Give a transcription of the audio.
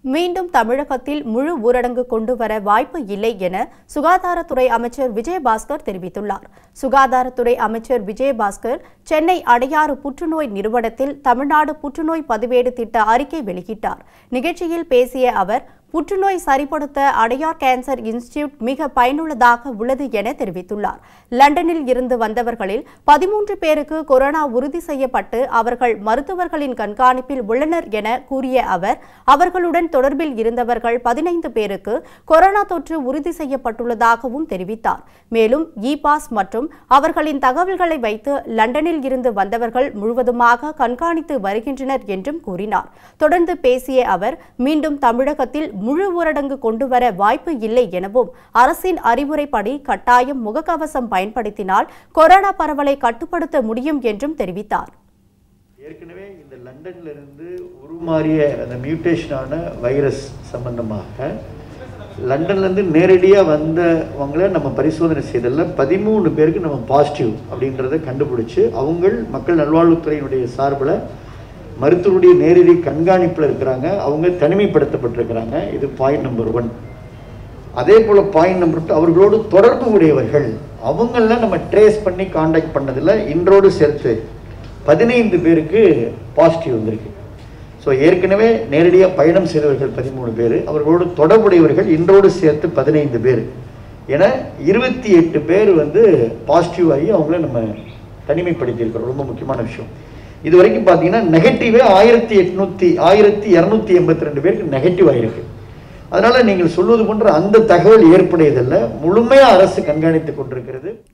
மீண்டும் தமிழகத்தில் முழு ஊரடங்கு கொண்டு வர வாய்ப்பு இல்லை என சுகாதாரத்துறை அமைச்சர் விஜயபாஸ்கர் தெரிவித்துள்ளார் சுகாதாரத்துறை அமைச்சர் விஜயபாஸ்கர் சென்னை அடையாறு புற்றுநோய் நிறுவனத்தில் தமிழ்நாடு புற்றுநோய் பதிவேடு திட்ட அறிக்கை வெளியிட்டார் நிகழ்ச்சியில் பேசிய அவர் புற்றுநோய் சரிப்படுத்த அடையார் கேன்சர் இன்ஸ்டிடியூட் மிக பயனுள்ளதாக உள்ளது என தெரிவித்துள்ளார் லண்டனில் இருந்து வந்தவர்களில் பதிமூன்று பேருக்கு கொரோனா உறுதி செய்யப்பட்டு அவர்கள் மருத்துவர்களின் கண்காணிப்பில் உள்ளனர் என கூறிய அவர் அவர்களுடன் தொடர்பில் இருந்தவர்கள் பதினைந்து பேருக்கு கொரோனா தொற்று உறுதி செய்யப்பட்டுள்ளதாகவும் தெரிவித்தார் மேலும் இ பாஸ் மற்றும் அவர்களின் தகவல்களை வைத்து லண்டனில் இருந்து வந்தவர்கள் முழுவதுமாக கண்காணித்து வருகின்றனர் என்றும் கூறினார் தொடர்ந்து பேசிய அவர் மீண்டும் தமிழகத்தில் முழு ஊரடங்கு கொண்டு வர வாய்ப்பு இல்லை எனவும் அரசின் அறிவுரைப்படி கட்டாயம் முகக்கவசம் பயன்படுத்தினால் கொரோனா பரவலை கட்டுப்படுத்த முடியும் என்றும் தெரிவித்தார் ஏற்கனவே இந்த லண்டன்ல இருந்து உருமாறிய அந்த மியூட்டேஷனான வைரஸ் சம்பந்தமாக லண்டன்ல இருந்து நேரடியாக வந்தவங்கள நம்ம பரிசோதனை செய்ததில் பதிமூணு பேருக்கு நம்ம பாசிட்டிவ் அப்படின்றத கண்டுபிடிச்சு அவங்க மக்கள் நல்வாழ்வுத்துறையினுடைய சார்பில் மருத்துவருடைய நேரடி கண்காணிப்பில் இருக்கிறாங்க அவங்க தனிமைப்படுத்தப்பட்டிருக்கிறாங்க இது பாயிண்ட் நம்பர் ஒன் அதே போல் பாயிண்ட் நம்பர் டூ அவர்களோடு தொடர்பு உடையவர்கள் அவங்கள நம்ம ட்ரேஸ் பண்ணி காண்டாக்ட் பண்ணதில் இன்றோடு சேர்த்து பதினைந்து பேருக்கு பாசிட்டிவ் வந்திருக்கு ஸோ ஏற்கனவே நேரடியாக பயணம் செய்தவர்கள் பதிமூணு பேர் அவர்களோடு தொடர்புடையவர்கள் இன்றோடு சேர்த்து பதினைந்து பேர் என இருபத்தி எட்டு பேர் வந்து பாசிட்டிவ் ஆகி அவங்கள நம்ம தனிமைப்படுத்தியிருக்கிறோம் ரொம்ப முக்கியமான விஷயம் இது வரைக்கும் பார்த்தீங்கன்னா நெகட்டிவே ஆயிரத்தி எட்நூத்தி ஆயிரத்தி இரநூத்தி எண்பத்தி ரெண்டு பேருக்கு நெகட்டிவ் ஆயிருக்கு அதனால நீங்கள் சொல்வது போன்ற அந்த தகவல் ஏற்புடையதல்ல முழுமையாக அரசு கண்காணித்துக் கொண்டிருக்கிறது